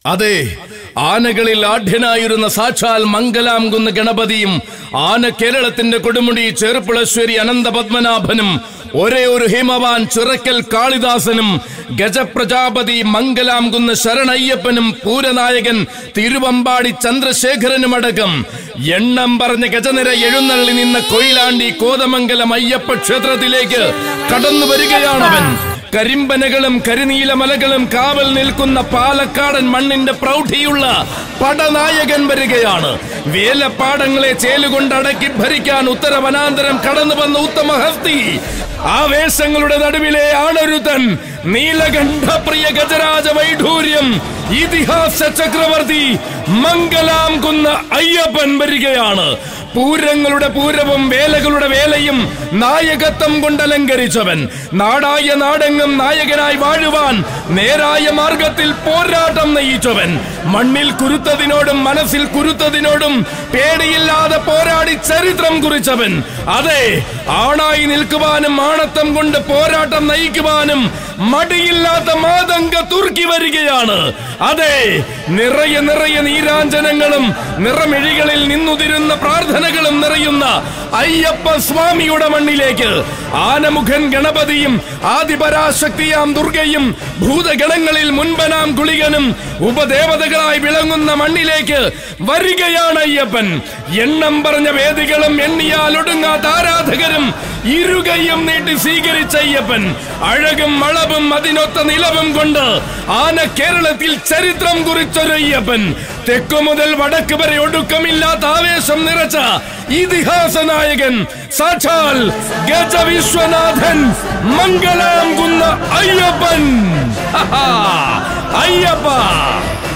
അതെ ആനകളിൽ ആഢ്യനായിരുന്ന സാക്ഷാൽ മംഗലാം കുന്ന് ഗണപതിയും ആന കേരളത്തിന്റെ കൊടുമുടി ചെറുപ്പുളശ്ശേരി അനന്ത പത്മനാഭനും ഒരേ ഒരു ഹിമവാൻ ചിറക്കൽ കാളിദാസനും ഗജപ്രജാപതി മംഗലാം കുന്ന് ശരണയ്യപ്പനും പൂരനായകൻ തിരുവമ്പാടി ചന്ദ്രശേഖരനുമടക്കം എണ്ണം പറഞ്ഞ ഗജനിര എഴുന്നള്ളി നിന്ന കൊയിലാണ്ടി കോതമംഗലം അയ്യപ്പ ക്ഷേത്രത്തിലേക്ക് കടന്നു വരികയാണവൻ കരിമ്പനകളും കരിനീലമലകളും കാവൽ നിൽക്കുന്ന പാലക്കാടൻ മണ്ണിന്റെ പ്രൗഢിയുള്ള പടനായകൻ വരികയാണ് വേലപ്പാടങ്ങളെ ചേലുകൊണ്ട് അടക്കി ഭരിക്കാൻ ഉത്തരവനാന്തരം കടന്നു വന്ന ഉത്തമഹസ്തി ആവേശങ്ങളുടെ നടുവിലെ ആണൊരുത്തൻ നീലകണ്ഠപ്രിയ ഗജരാജ വൈഢൂര്യം ഇതിഹാസ ചക്രവർത്തി മംഗലാം കുന്ന അയ്യപ്പൻ വരികയാണ് പൂരങ്ങളുടെ പൂരവും വേലകളുടെ വേലയും നായകത്വം കൊണ്ട് അലങ്കരിച്ചവൻ നാടായ നാടെങ്ങും നായകനായി വാഴുവാൻ നേരായ മാർഗത്തിൽ പോരാട്ടം നയിച്ചവൻ മണ്ണിൽ കുരുത്തതിനോടും മനസ്സിൽ കുരുത്തതിനോടും പേടിയില്ലാതെ പോരാടി ചരിത്രം കുറിച്ചവൻ അതെ ആണായി നിൽക്കുവാനും ആണത്തം കൊണ്ട് പോരാട്ടം നയിക്കുവാനും മടിയില്ലാത്ത മാതങ്ക തുർക്കി വരികയാണ് അതെ നിറയെ നിറയെ നീരാഞ്ജനങ്ങളും നിറമിഴികളിൽ നിന്നുതിരുന്ന പ്രാർത്ഥനകളും നിറയുന്ന അയ്യപ്പ സ്വാമിയുടെ മണ്ണിലേക്ക് ആനമുഖൻ ഗണപതിയും ആദിപരാശക്തിയാം ദുർഗയും ഭൂതഗണങ്ങളിൽ മുൻപനാം ഗുളികനും ഉപദേവതകളായി വിളങ്ങുന്ന മണ്ണിലേക്ക് വരികയാണ് അയ്യപ്പൻ എണ്ണം പറഞ്ഞ വേദികളും എണ്ണിയാൽ ഒടുങ്ങാത്ത ആരാധകരും ഇരുകയും നീട്ടി സ്വീകരിച്ച അയ്യപ്പൻ അഴകും മളവും അതിനൊത്ത നിലവും കൊണ്ട് ആന കേരളത്തിൽ ചരിത്രം കുറിച്ചൊരു അയ്യപ്പൻ തെക്കു മുതൽ വടക്ക് വരെ ഒടുക്കമില്ലാത്ത ആവേശം നിറച്ച ഇതിഹാസ നായകൻ സാക്ഷാൽ ഗജവിശ്വനാഥൻ മംഗളം കുന്ന അയ്യപ്പൻ ഹഹാ, അയ്യപ്പ